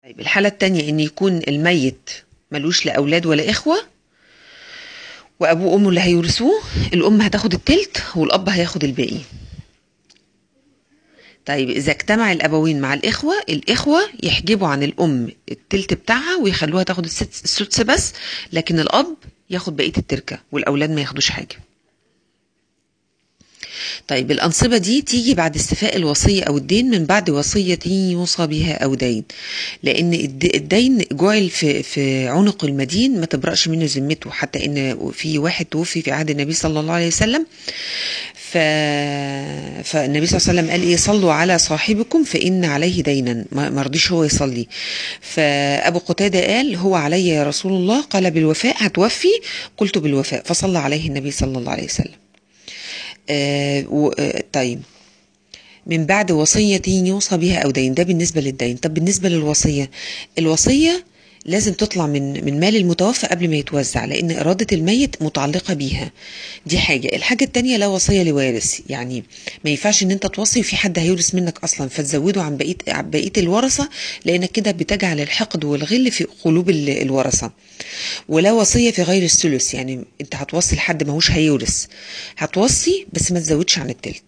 طيب الحالة التانية ان يكون الميت ملوش لا اولاد ولا اخوة وابوه وامه اللي هيورثوه الام هتاخد التلت والاب هياخد الباقي طيب اذا اجتمع الابوين مع الاخوة الاخوة يحجبوا عن الام التلت بتاعها ويخلوها تاخد السدس السدس بس لكن الاب ياخد بقية التركة والاولاد ما ياخدوش حاجة طيب الأنصبة دي تيجي بعد استيفاء الوصية أو الدين من بعد وصية يوصى بها أو دين لأن الد- الدين جعل في في عنق المدين ما تبرأش منه ذمته حتى إن في واحد توفي في عهد النبي صلى الله عليه وسلم ف... فالنبي صلى الله عليه وسلم قال ايه صلوا على صاحبكم فإن عليه دينا ما ما رضيش هو يصلي فأبو قتادة قال هو علي يا رسول الله قال بالوفاء هتوفي قلت بالوفاء فصلى عليه النبي صلى الله عليه وسلم آه و- آه طيب من بعد وصية يوصى بها أو دين ده بالنسبة للدين طب بالنسبة للوصية الوصية لازم تطلع من من مال المتوفى قبل ما يتوزع لأن إرادة الميت متعلقة بيها دي حاجة الحاجة التانية لا وصية لوارث يعني ما ينفعش إن أنت توصي وفي حد هيورث منك أصلا فتزوده عن بقية عن بقية الورثة لأنك كده بتجعل الحقد والغل في قلوب ال- الورثة ولا وصية في غير الثلث يعني أنت هتوصي لحد ماهوش هيورث هتوصي بس ما تزودش عن التلت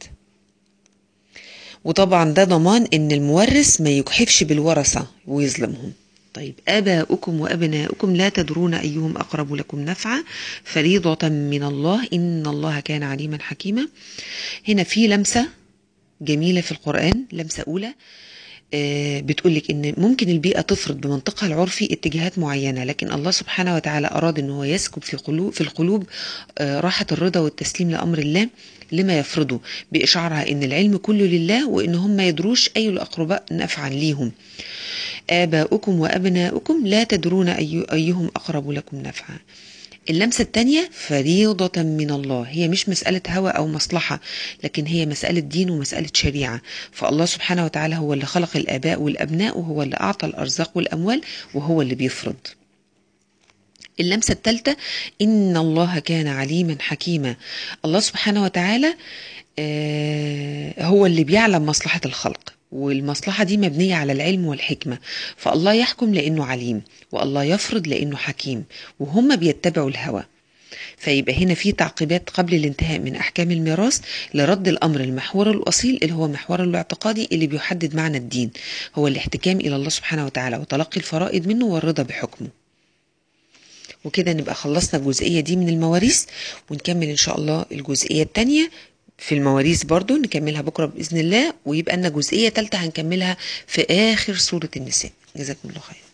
وطبعا ده ضمان ان المورث ما يجحفش بالورثة ويظلمهم طيب آباؤكم وأبناؤكم لا تدرون أيهم أقرب لكم نفعا فريضة من الله إن الله كان عليما حكيما هنا في لمسة جميلة في القرآن لمسة أولى آه، بتقولك ان ممكن البيئه تفرض بمنطقها العرفي اتجاهات معينه لكن الله سبحانه وتعالى اراد ان هو يسكب في قلوب في القلوب آه، راحه الرضا والتسليم لامر الله لما يفرضه باشعارها ان العلم كله لله وان هم ما يدروش اي الاقرباء نفعا ليهم اباؤكم وابناؤكم لا تدرون أي ايهم اقرب لكم نفعا اللمسة التانية فريضة من الله هي مش مسألة هوى أو مصلحة لكن هي مسألة دين ومسألة شريعة فالله سبحانه وتعالى هو اللي خلق الآباء والأبناء وهو اللي أعطى الأرزاق والأموال وهو اللي بيفرض اللمسة الثالثة إن الله كان عليما حكيما الله سبحانه وتعالى آه، هو اللي بيعلم مصلحة الخلق والمصلحة دي مبنية على العلم والحكمة فالله يحكم لأنه عليم والله يفرض لأنه حكيم وهم بيتبعوا الهوى فيبقى هنا في تعقيبات قبل الانتهاء من أحكام الميراث لرد الأمر المحور الأصيل اللي هو محور الاعتقادي اللي بيحدد معنى الدين هو الاحتكام إلى الله سبحانه وتعالى وتلقي الفرائض منه والرضا بحكمه وكده نبقى خلصنا الجزئية دي من المواريث ونكمل إن شاء الله الجزئية التانية في المواريث برضو نكملها بكرة بإذن الله ويبقى لنا جزئية تالتة هنكملها في آخر سورة النساء جزاكم الله خير